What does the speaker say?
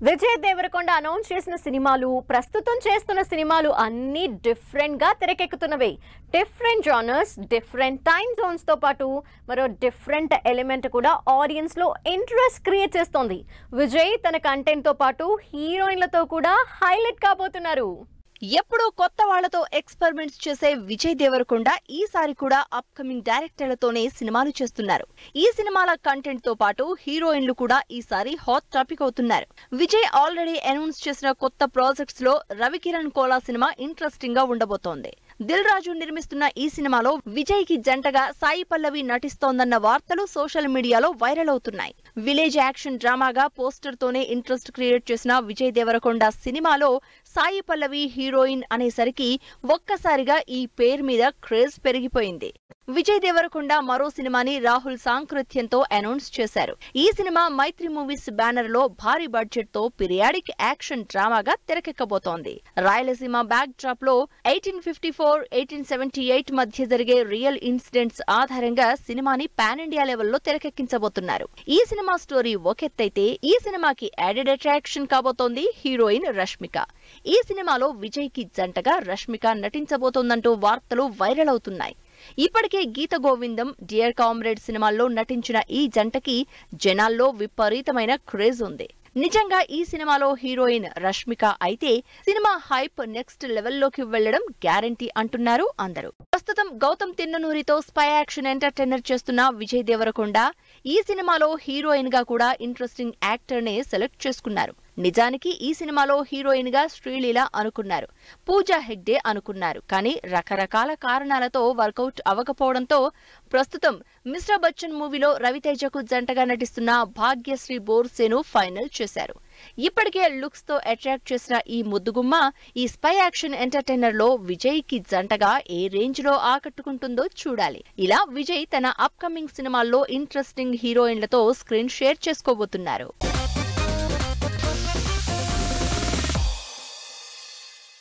Vijay Devarakonda announce చేసిన సినిమాలు ప్రస్తుతం చేస్తున్న సినిమాలు అన్ని డిఫరెంట్ గా తెరకెక్కుతున్నవే different genres different time zones తో పాటు మరో డిఫరెంట్ ఎలిమెంట్ కూడా ఆడియన్స్ లో ఇంట్రెస్ట్ క్రియేట్ చేస్తోంది విజయ్ తన కంటెంట్ తో పాటు హీరోయిన్లతో కూడా హైలైట్ కాబోతున్నారు ఎప్పుడూ కొత్త వాళ్లతో ఎక్స్పెరిమెంట్స్ చేసే విజయ్ దేవరకొండ ఈసారి కూడా అప్కమింగ్ డైరెక్టర్లతోనే సినిమాలు చేస్తున్నారు ఈ సినిమాల కంటెంట్ తో పాటు హీరోయిన్లు కూడా ఈసారి హాట్ టాపిక్ అవుతున్నారు విజయ్ ఆల్రెడీ అనౌన్స్ చేసిన కొత్త ప్రాజెక్ట్స్ లో రవికిరణ్ కోలా సినిమా ఇంట్రెస్టింగ్ గా ఉండబోతోంది దిల్ రాజు నిర్మిస్తున్న ఈ సినిమాలో విజయ్ కి జంటగా సాయి పల్లవి నటిస్తోందన్న వార్తలు సోషల్ మీడియాలో వైరల్ అవుతున్నాయి విలేజ్ యాక్షన్ డ్రామాగా పోస్టర్ తోనే ఇంట్రెస్ట్ క్రియేట్ చేసిన విజయ్ దేవరకొండ సినిమాలో సాయి పల్లవి హీరోయిన్ అనేసరికి ఒక్కసారిగా ఈ పేరు మీద క్రేజ్ పెరిగిపోయింది విజయ్ దేవరకొండ మరో సినిమాని రాహుల్ సాంకృత్యంతో అనౌన్స్ చేశారు ఈ సినిమా మైత్రి మూవీస్ బ్యానర్ లో భారీ బడ్జెట్ తో పిరియాడిక్ యాక్షన్ డ్రామాగా తెరకెక్కబోతోంది రాయలసీమ బ్యాక్ డ్రాప్ లో eighteen fifty four eighteen seventy eight మధ్య జరిగే రియల్ ఇన్సిడెంట్స్ ఆధారంగా సినిమాని పాన్ ఇండియా లెవెల్లో తెరకెక్కించబోతున్నారు ఈ సినిమా స్టోరీ ఒకెత్తైతే ఈ సినిమాకి యాడెడ్ అట్రాక్షన్ కాబోతోంది హీరోయిన్ రష్మిక ఈ సినిమాలో విజయ్ కి జంటగా రష్మిక నటించబోతోందంటూ వార్తలు వైరల్ అవుతున్నాయి ఇప్పటికే గీత గోవిందం డియర్ కామ్రేడ్ సినిమాల్లో నటించిన ఈ జంటకి జనాల్లో విపరీతమైన క్రేజ్ ఉంది నిజంగా ఈ సినిమాలో హీరోయిన్ రష్మిక అయితే సినిమా హైప్ నెక్స్ట్ లెవెల్లోకి వెళ్లడం గ్యారంటీ అంటున్నారు అందరూ ప్రస్తుతం గౌతమ్ తిన్ననూరితో స్పై యాక్షన్ ఎంటర్టైనర్ చేస్తున్న విజయ్ దేవరకొండ ఈ సినిమాలో హీరోయిన్ గా కూడా ఇంట్రెస్టింగ్ యాక్టర్ నే సెలెక్ట్ చేసుకున్నారు నిజానికి ఈ సినిమాలో హీరోయిన్ గా శ్రీలీల అనుకున్నారు పూజా హెగ్డే అనుకున్నారు కానీ రకరకాల కారణాలతో వర్కౌట్ అవ్వకపోవడంతో ప్రస్తుతం మిస్టర్ బచ్చన్ మూవీలో రవితేజకు జంటగా నటిస్తున్న భాగ్యశ్రీ బోర్సేను ఫైనల్ చేశారు ఇప్పటికే లుక్స్ తో అట్రాక్ట్ చేసిన ఈ ముద్దుగుమ్మ ఈ స్పై యాక్షన్ ఎంటర్టైనర్ లో విజయ్ కి జంటగా ఏ రేంజ్ లో ఆకట్టుకుంటుందో చూడాలి ఇలా విజయ్ తన అప్కమింగ్ సినిమాల్లో ఇంట్రెస్టింగ్ హీరోయిన్లతో స్క్రీన్ షేర్ చేసుకోబోతున్నారు